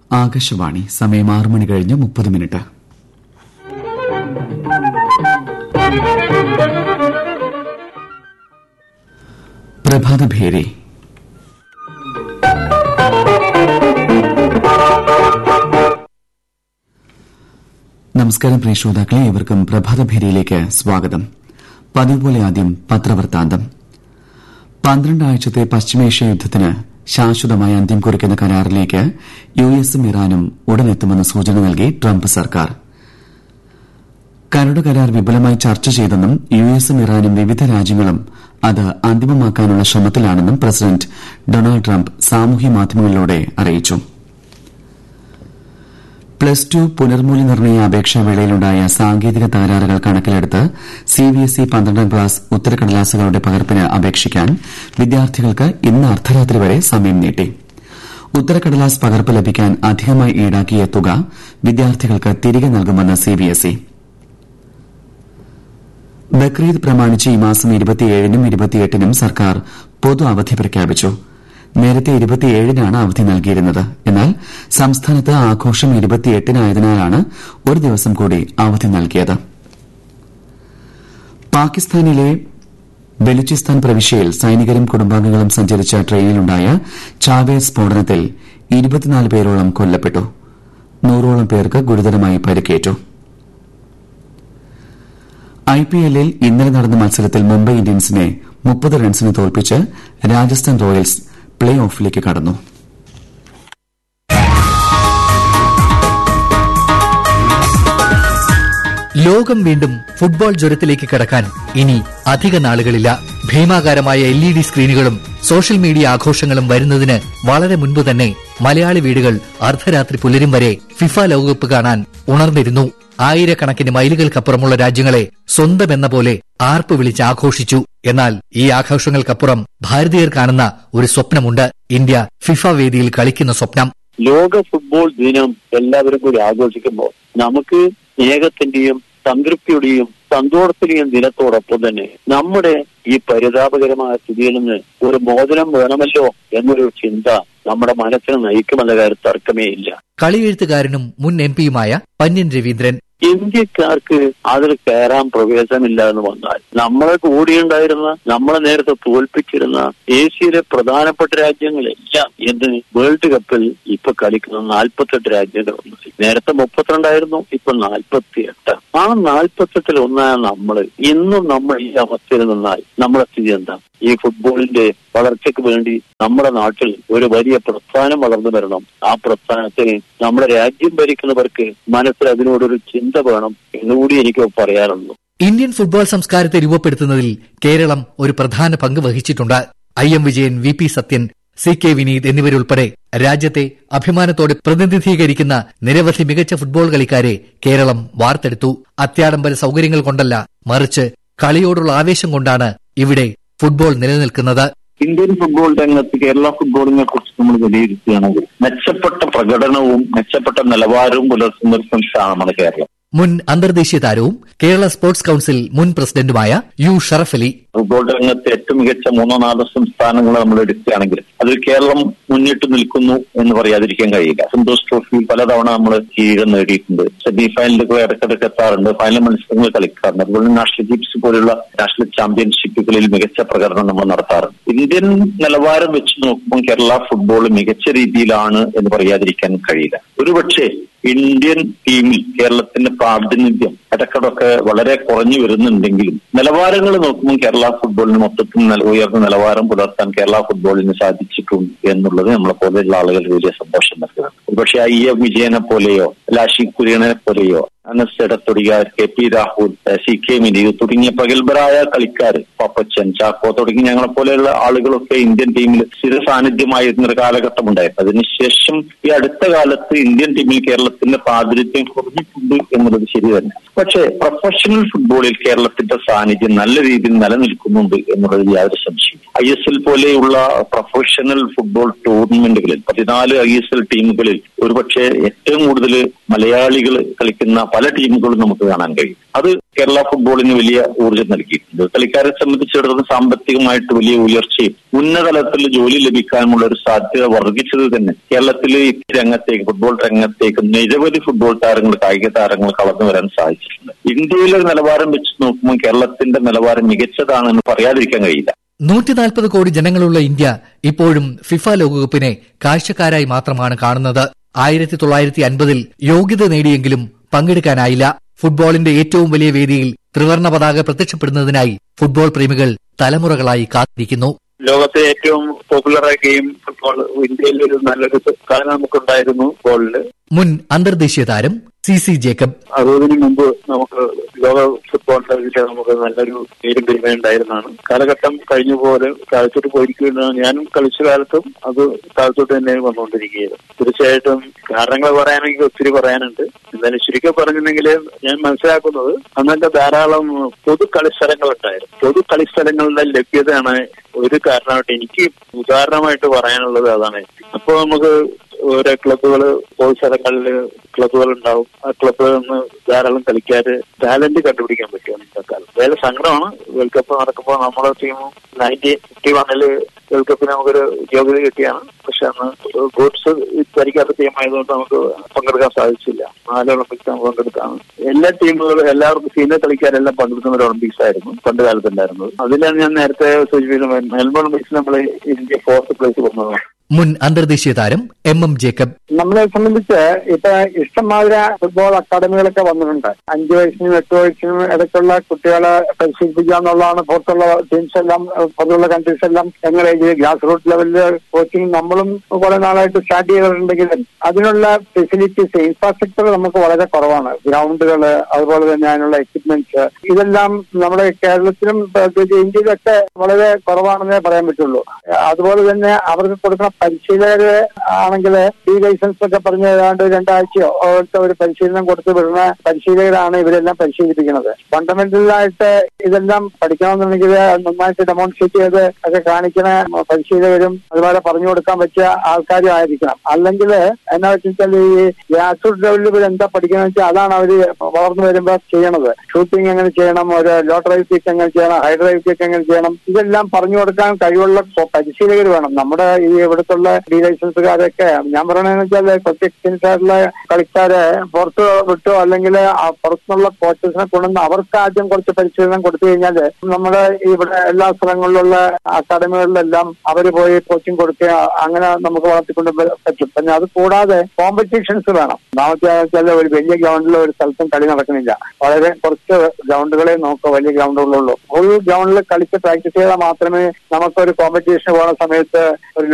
ആകാശവാണി സമയം ആറ് മണി കഴിഞ്ഞ് മുപ്പത് മിനിറ്റ് പ്രഭാതഭേരി നമസ്കാരം പ്രിയ ശ്രോതാക്കളെ ഏവർക്കും പ്രഭാതഭേരിയിലേക്ക് സ്വാഗതം പതിവ് പോലെ ആദ്യം പത്രവൃത്താന്തം പന്ത്രണ്ട് ആഴ്ചത്തെ പശ്ചിമേഷ്യ യുദ്ധത്തിന് ശാശ്വതമായ അന്ത്യം കുറിക്കുന്ന കരാറിലേക്ക് യു എസും ഇറാനും ഉടനെത്തുമെന്ന് സൂചന നൽകി ട്രംപ് സർക്കാർ കരട് കരാർ വിപുലമായി ചർച്ച ചെയ്തെന്നും യു എസും ഇറാനും വിവിധ രാജ്യങ്ങളും അത് അന്തിമമാക്കാനുള്ള ശ്രമത്തിലാണെന്നും പ്രസിഡന്റ് ഡൊണാൾഡ് ട്രംപ് സാമൂഹ്യ മാധ്യമങ്ങളിലൂടെ അറിയിച്ചു പ്ലസ് ടു പുനർമൂല്യനിർണ്ണയ അപേക്ഷാവേളയിലുണ്ടായ സാങ്കേതിക തകരാറുകൾ കണക്കിലെടുത്ത് സിബിഎസ്ഇ പന്ത്രണ്ടാം ക്ലാസ് ഉത്തരക്കടലാസുകളുടെ പകർപ്പിന് അപേക്ഷിക്കാൻ വിദ്യാർത്ഥികൾക്ക് ഇന്ന് അർദ്ധരാത്രി വരെ സമയം നീട്ടി ഉത്തരക്കടലാസ് പകർപ്പ് ലഭിക്കാൻ അധികമായി ഈടാക്കിയ തുക വിദ്യാർത്ഥികൾക്ക് തിരികെ നൽകുമെന്ന് സിബിഎസ്ഇ ബക്രീദ് പ്രമാണിച്ച് ഈ മാസം ഇരുപത്തിയേഴിനും ഇരുപത്തിയെട്ടിനും സർക്കാർ പൊതു അവധി പ്രഖ്യാപിച്ചു നേരത്തെ ഇരുപത്തിയേഴിനാണ് അവധി നൽകിയിരുന്നത് എന്നാൽ സംസ്ഥാനത്ത് ആഘോഷം ഇരുപത്തിയെട്ടിനായതിനാലാണ് ഒരു ദിവസം കൂടി അവധി നൽകിയത് പാകിസ്ഥാനിലെ ബലൂചിസ്ഥാൻ പ്രവിശ്യയിൽ സൈനികരും കുടുംബാംഗങ്ങളും സഞ്ചരിച്ച ട്രെയിനിലുണ്ടായ ചാവേർ സ്ഫോടനത്തിൽ ഇരുപത്തിനാല് പേരോളം കൊല്ലപ്പെട്ടു നൂറോളം പേർക്ക് ഗുരുതരമായി പരിക്കേറ്റു ഐപിഎല്ലിൽ ഇന്നലെ നടന്ന മത്സരത്തിൽ മുംബൈ ഇന്ത്യൻസിനെ മുപ്പത് റൺസിന് തോൽപ്പിച്ച് രാജസ്ഥാൻ റോയൽസ് പ്ലേ ഓഫിലേക്ക് കടന്നു ലോകം വീണ്ടും ഫുട്ബോൾ ജ്വരത്തിലേക്ക് കടക്കാൻ ഇനി അധിക നാളുകളില്ല ഭീമാകാരമായ എൽ ഇ ഡി സ്ക്രീനുകളും സോഷ്യൽ മീഡിയ ആഘോഷങ്ങളും വരുന്നതിന് വളരെ മുൻപ് തന്നെ മലയാളി വീടുകൾ അർദ്ധരാത്രി പുലരും വരെ ഫിഫ ലോകകപ്പ് കാണാൻ ഉണർന്നിരുന്നു ആയിരക്കണക്കിന് മൈലുകൾക്കപ്പുറമുള്ള രാജ്യങ്ങളെ സ്വന്തം എന്ന പോലെ ആർപ്പ് വിളിച്ച് ആഘോഷിച്ചു എന്നാൽ ഈ ആഘോഷങ്ങൾക്കപ്പുറം ഭാരതീയർ കാണുന്ന ഒരു സ്വപ്നമുണ്ട് ഇന്ത്യ ഫിഫ വേദിയിൽ കളിക്കുന്ന സ്വപ്നം ലോക ഫുട്ബോൾ ദിനം എല്ലാവരും കൂടി ആഘോഷിക്കുമ്പോൾ നമുക്ക് സ്നേഹത്തിന്റെയും സംതൃപ്തിയുടെയും സന്തോഷത്തിന്റെയും ദിനത്തോടൊപ്പം തന്നെ നമ്മുടെ ഈ പരിതാപകരമായ സ്ഥിതിയിൽ നിന്ന് ഒരു മോചനം വേണമല്ലോ എന്നൊരു ചിന്ത നമ്മുടെ മനസ്സിനെ നയിക്കുമെന്ന കാര്യം തർക്കമേ ഇല്ല കളിയെഴുത്തുകാരനും മുൻ എം പിയുമായ പന്യൻ രവീന്ദ്രൻ ഇന്ത്യക്കാർക്ക് അതിൽ കയറാൻ പ്രവേശനമില്ല എന്ന് വന്നാൽ നമ്മളെ കൂടിയുണ്ടായിരുന്ന നമ്മളെ നേരത്തെ തോൽപ്പിച്ചിരുന്ന ഏഷ്യയിലെ പ്രധാനപ്പെട്ട രാജ്യങ്ങളെല്ലാം ഇന്ന് വേൾഡ് കപ്പിൽ ഇപ്പൊ കളിക്കുന്ന നാൽപ്പത്തെട്ട് രാജ്യങ്ങളുണ്ട് നേരത്തെ മുപ്പത്തിരണ്ടായിരുന്നു ഇപ്പൊ നാൽപ്പത്തി എട്ട് ആ നാൽപ്പത്തെട്ടിൽ ഒന്നായ നമ്മൾ ഇന്നും നമ്മൾ ഈ അവസ്ഥയിൽ നിന്നാൽ നമ്മുടെ സ്ഥിതി എന്താ ഈ ഫുട്ബോളിന്റെ വളർച്ചയ്ക്ക് വേണ്ടി നമ്മുടെ നാട്ടിൽ ഒരു വലിയ പ്രസ്ഥാനം വളർന്നു വരണം ആ പ്രസ്ഥാനത്തിന് നമ്മുടെ രാജ്യം ഭരിക്കുന്നവർക്ക് മനസ്സിൽ അതിനോടൊരു ചിന്ത വേണം എന്നുകൂടി എനിക്ക് പറയാനുള്ളൂ ഇന്ത്യൻ ഫുട്ബോൾ സംസ്കാരത്തെ രൂപപ്പെടുത്തുന്നതിൽ കേരളം ഒരു പ്രധാന പങ്ക് വഹിച്ചിട്ടുണ്ട് I M Vijayan V P Sathyan C K Vineeth എന്നിവരുൾപ്പെടെ രാജ്യത്തെ അഭിമാനത്തോടെ പ്രതിനിധീകരിക്കുന്ന നിരവധി മികച്ച ഫുട്ബോൾ കളിക്കാരെ കേരളം വാർത്തെടുത്തു അത്യാഡംബര സൗകര്യങ്ങൾ കൊണ്ടല്ല മറിച്ച് കളിയോടുള്ള ആവേശം കൊണ്ടാണ് ഇവിടെ ഫുട്ബോൾ നിലനിൽക്കുന്നത് ഇന്ത്യൻ ഫുട്ബോൾ രംഗത്ത് കേരള ഫുട്ബോളിനെ കുറിച്ച് നമ്മൾ വിലയിരുത്തുകയാണെങ്കിൽ മെച്ചപ്പെട്ട പ്രകടനവും മെച്ചപ്പെട്ട നിലവാരവും പുലർത്തുന്ന ഒരു സംസ്ഥാനമാണ് നമ്മുടെ കേരളം മുൻ അന്തർദേശീയ താരവും കേരള സ്പോർട്സ് കൌൺസിൽ മുൻ പ്രസിഡന്റുമായ യു ഷറഫ് അലി ഫുട്ബോൾ രംഗത്ത് ഏറ്റവും മികച്ച മൂന്നോ നാലോ സംസ്ഥാനങ്ങൾ നമ്മൾ എടുക്കുകയാണെങ്കിൽ അതിൽ കേരളം മുന്നിട്ട് നിൽക്കുന്നു എന്ന് പറയാതിരിക്കാൻ കഴിയില്ല സന്തോഷ് ട്രോഫിയിൽ പലതവണ നമ്മൾ കിരീടം നേടിയിട്ടുണ്ട് സെമി ഫൈനലിലൊക്കെ ഇടയ്ക്കിടയ്ക്ക് എത്താറുണ്ട് ഫൈനൽ മത്സരങ്ങൾ കളിക്കാറുണ്ട് അതുപോലെ നാഷണൽ ചീപ്സ് പോലുള്ള നാഷണൽ ചാമ്പ്യൻഷിപ്പുകളിൽ മികച്ച പ്രകടനം നമ്മൾ നടത്താറുണ്ട് ഇന്ത്യൻ നിലവാരം വെച്ച് നോക്കുമ്പോൾ കേരള ഫുട്ബോൾ മികച്ച രീതിയിലാണ് എന്ന് പറയാതിരിക്കാൻ കഴിയില്ല ഒരുപക്ഷെ ഇന്ത്യൻ ടീമിൽ കേരളത്തിന്റെ പ്രാതിനിധ്യം ഇടക്കിടൊക്കെ വളരെ കുറഞ്ഞു വരുന്നുണ്ടെങ്കിലും നിലവാരങ്ങൾ നോക്കുമ്പോൾ കേരള ഫുട്ബോളിന് മൊത്തത്തിൽ നില- ഉയർന്ന നിലവാരം പുലർത്താൻ കേരള ഫുട്ബോളിന് സാധിച്ചിട്ടുണ്ട് എന്നുള്ളത് നമ്മളെ പോലെയുള്ള ആളുകൾ വലിയ സന്തോഷം നൽകുന്നുണ്ട് ഒരുപക്ഷെ ഐ എം വിജയനെ പോലെയോ ലാഷി കുര്യനെ പോലെയോ അനസ് എടത്തൊടിക കെ പി രാഹുൽ എഹ് സി കെ മിനിയു തുടങ്ങിയ പ്രഗത്ഭരായ കളിക്കാർ പപ്പച്ചൻ ചാക്കോ തുടങ്ങി ഞങ്ങളെ പോലെയുള്ള ആളുകളൊക്കെ ഇന്ത്യൻ ടീമിൽ സ്ഥിര സാന്നിധ്യമായിരുന്ന ഒരു കാലഘട്ടം ഉണ്ടായിരുന്നു അതിനുശേഷം ഈ അടുത്ത കാലത്ത് ഇന്ത്യൻ ടീമിൽ കേരളത്തിന്റെ പ്രാതിനിധ്യം കുറഞ്ഞിട്ടുണ്ട് എന്നുള്ളത് ശരി തന്നെ പക്ഷേ പ്രൊഫഷണൽ ഫുട്ബോളിൽ കേരളത്തിന്റെ സാന്നിധ്യം നല്ല രീതിയിൽ നിലനിൽക്കുന്നുണ്ട് എന്നുള്ളത് യാതൊരു സംശയം ഐ എസ് എൽ പോലെയുള്ള പ്രൊഫഷണൽ ഫുട്ബോൾ ടൂർണമെന്റുകളിൽ പതിനാല് ഐ എസ് എൽ ടീമുകളിൽ ഒരുപക്ഷെ ഏറ്റവും കൂടുതൽ മലയാളികൾ കളിക്കുന്ന പല ടീമുകളും നമുക്ക് കാണാൻ കഴിയും അത് കേരള ഫുട്ബോളിന് വലിയ ഊർജ്ജം നൽകിയിട്ടുണ്ട് കളിക്കാരെ സംബന്ധിച്ചിടത്തോളം സാമ്പത്തികമായിട്ട് വലിയ ഉയർച്ചയും ഉന്നതതലത്തിൽ ജോലി ലഭിക്കാനുമുള്ള ഒരു സാധ്യത വർദ്ധിച്ചത് തന്നെ കേരളത്തിൽ ഈ രംഗത്തേക്ക് ഫുട്ബോൾ രംഗത്തേക്ക് നിരവധി ഫുട്ബോൾ താരങ്ങൾ കായിക താരങ്ങൾ കടന്നു വരാൻ സാധിച്ചിട്ടുണ്ട് ഇന്ത്യയിലെ നിലവാരം വെച്ച് നോക്കുമ്പോൾ കേരളത്തിന്റെ നിലവാരം മികച്ചതാണെന്ന് പറയാതിരിക്കാൻ കഴിയില്ല നൂറ്റി നാൽപ്പത് കോടി ജനങ്ങളുള്ള ഇന്ത്യ ഇപ്പോഴും ഫിഫ ലോകകപ്പിനെ കാഴ്ചക്കാരായി മാത്രമാണ് കാണുന്നത് ആയിരത്തി തൊള്ളായിരത്തി അൻപതിൽ യോഗ്യത നേടിയെങ്കിലും പങ്കെടുക്കാനായില്ല ഫുട്ബോളിന്റെ ഏറ്റവും വലിയ വേദിയിൽ ത്രിവർണ പതാക പ്രത്യക്ഷപ്പെടുന്നതിനായി ഫുട്ബോൾ പ്രേമികൾ തലമുറകളായി കാത്തിരിക്കുന്നു ലോകത്തെ ഏറ്റവും പോപ്പുലറായ ഗെയിം ഫുട്ബോൾ ഇന്ത്യയിൽ ഒരു നല്ലൊരു കാലം നമുക്കുണ്ടായിരുന്നു ഫുട്ബോളില് മുൻ അന്തർദേശീയ താരം സി സി ജേക്കബ് അറുപതിന് മുമ്പ് നമുക്ക് ലോക ഫുട്ബോളിന്റെ ഇതിൽ നമുക്ക് നല്ലൊരു പേരും പെരുമയുണ്ടായിരുന്നതാണ് കാലഘട്ടം കഴിഞ്ഞ പോലെ കാലത്തോട്ട് പോയിരിക്കുകയാണ് ഞാനും കളിച്ച കാലത്തും അത് കാലത്തോട്ട് തന്നെ വന്നുകൊണ്ടിരിക്കുകയാണ് തീർച്ചയായിട്ടും കാരണങ്ങൾ പറയാനെങ്കിൽ ഒത്തിരി പറയാനുണ്ട് എന്തായാലും ചുരുക്കം പറഞ്ഞിട്ടുണ്ടെങ്കിൽ ഞാൻ മനസ്സിലാക്കുന്നത് അന്നൊക്കെ ധാരാളം പൊതു കളിസ്ഥലങ്ങൾ ഉണ്ടായിരുന്നു പൊതു കളിസ്ഥലങ്ങളുടെ ലഭ്യതയാണ് ഒരു കാരണമായിട്ട് എനിക്ക് ഉദാഹരണമായിട്ട് പറയാനുള്ളത് അതാണ് അപ്പോൾ നമുക്ക് ഓരോ ക്ലബുകള് ഓരോ സ്ഥലങ്ങളിൽ ക്ലബുകൾ ഉണ്ടാവും ആ ക്ലബുകളിൽ നിന്ന് ധാരാളം കളിക്കാര് ടാലന്റ് കണ്ടുപിടിക്കാൻ പറ്റും ഇന്നത്തെ കാലം വേറെ സങ്കടമാണ് വേൾഡ് കപ്പ് നടക്കുമ്പോൾ നമ്മുടെ ടീം നയൻറ്റീൻ ഫിഫ്റ്റി വണ്ണില് വേൾഡ് കപ്പിന് നമുക്കൊരു യോഗ്യത കിട്ടിയാണ് പക്ഷെ അന്ന് ഗോഡ്സ് ഭരിക്കാത്ത ടീമായതുകൊണ്ട് നമുക്ക് പങ്കെടുക്കാൻ സാധിച്ചില്ല നാല് ഒളിമ്പിക്സ് നമുക്ക് പങ്കെടുക്കാം എല്ലാ ടീമുകളും എല്ലാവർക്കും സീനിയർ കളിക്കാരെല്ലാം പങ്കെടുക്കുന്ന ഒരു ഒളിമ്പിക്സ് ആയിരുന്നു പണ്ട് കാലത്തുണ്ടായിരുന്നത് അതിലാണ് ഞാൻ നേരത്തെ സൂചിപ്പിക്കുന്നത് മെൽബൺ ഒളിമ്പിക്സിൽ നമ്മൾ ഇന്ത്യ ഫോർത്ത് പ്ലേസ് വന്നതാണ് മുൻ അന്തർദേശീയ താരം എം എം ജേക്കബ് നമ്മളെ സംബന്ധിച്ച് ഇപ്പൊ ഇഷ്ടംമാതിരി ഫുട്ബോൾ അക്കാദമികളൊക്കെ വന്നിട്ടുണ്ട് അഞ്ചു വയസ്സിനും എട്ട് വയസ്സിനും ഇടയ്ക്കുള്ള കുട്ടികളെ പരിശീലിപ്പിക്കുക എന്നുള്ളതാണ് പുറത്തുള്ള ടീംസ് എല്ലാം പുറത്തുള്ള കൺട്രീസ് എല്ലാം എങ്ങനെ ഗ്രാസ് റൂട്ട് ലെവലില് കോച്ചിങ് നമ്മളും കുറെ നാളായിട്ട് സ്റ്റാർട്ട് ചെയ്തിട്ടുണ്ടെങ്കിലും അതിനുള്ള ഫെസിലിറ്റീസ് ഇൻഫ്രാസ്ട്രക്ചർ നമുക്ക് വളരെ കുറവാണ് ഗ്രൗണ്ടുകൾ അതുപോലെ തന്നെ അതിനുള്ള എക്യുപ്മെന്റ്സ് ഇതെല്ലാം നമ്മുടെ കേരളത്തിലും പ്രത്യേകിച്ച് ഇന്ത്യയിലൊക്കെ വളരെ കുറവാണെന്നേ പറയാൻ പറ്റുള്ളൂ അതുപോലെ തന്നെ അവർക്ക് കൊടുക്കുന്ന പരിശീലകര് ആണെങ്കിൽ ഡി ലൈസൻസ് ഒക്കെ പറഞ്ഞ് ഏതാണ്ട് രണ്ടാഴ്ചയോ ഓരത്തെ ഒരു പരിശീലനം കൊടുത്ത് വിടുന്ന പരിശീലകരാണ് ഇവരെല്ലാം പരിശീലിപ്പിക്കുന്നത് ഫണ്ടമെന്റലായിട്ട് ഇതെല്ലാം പഠിക്കണമെന്നുണ്ടെങ്കിൽ നന്നായിട്ട് ഡെമോൺസ്ട്രേറ്റ് ചെയ്ത് ഒക്കെ കാണിക്കുന്ന പരിശീലകരും അതുപോലെ പറഞ്ഞു കൊടുക്കാൻ പറ്റിയ ആൾക്കാരും ആയിരിക്കണം അല്ലെങ്കിൽ എന്നാ വെച്ചാൽ ഈ ഗ്രാസ് റൂട്ട് ലെവലിൽ ഇവർ എന്താ പഠിക്കുന്നത് വെച്ചാൽ അതാണ് അവര് വളർന്നു വരുമ്പോൾ ചെയ്യണത് ഷൂട്ടിംഗ് എങ്ങനെ ചെയ്യണം ഒരു ലോ ഡ്രൈവ് കിക്ക് എങ്ങനെ ചെയ്യണം ഹൈ ഡ്രൈവ് കിക്ക് എങ്ങനെ ചെയ്യണം ഇതെല്ലാം പറഞ്ഞു കൊടുക്കാൻ കഴിവുള്ള പരിശീലകർ വേണം നമ്മുടെ ഈ ഇവിടുത്തുള്ള ഡി ലൈസൻസുകാരൊക്കെ ഞാൻ പറയണെന്ന് വെച്ചാൽ കുറച്ച് എക്സ്പീരിയൻസ് ആയിട്ടുള്ള കളിക്കാരെ പുറത്ത് വിട്ടോ അല്ലെങ്കിൽ പുറത്തുനിന്നുള്ള കോച്ചസിനെ കൊണ്ടുവന്ന് അവർക്ക് ആദ്യം കുറച്ച് പരിശീലനം കൊടുത്തു കഴിഞ്ഞാൽ നമ്മുടെ ഇവിടെ എല്ലാ സ്ഥലങ്ങളിലുള്ള അക്കാഡമികളിലെല്ലാം അവർ പോയി കോച്ചിങ് കൊടുക്കുക അങ്ങനെ നമുക്ക് വളർത്തിക്കൊണ്ട് പറ്റും പിന്നെ അത് കൂടാതെ കോമ്പറ്റീഷൻസ് വേണം ഒന്നാമത്തെ വെച്ചാൽ ഒരു വലിയ ഗ്രൗണ്ടിൽ ഒരു സ്ഥലത്തും കളി നടക്കുന്നില്ല വളരെ കുറച്ച് ഗ്രൗണ്ടുകളെ നമുക്ക് വലിയ ഗ്രൗണ്ടുകളുള്ളൂ ഫുൾ ഗ്രൗണ്ടിൽ കളിച്ച് പ്രാക്ടീസ് ചെയ്താൽ മാത്രമേ നമുക്കൊരു കോമ്പറ്റീഷൻ പോകുന്ന സമയത്ത് ഒരു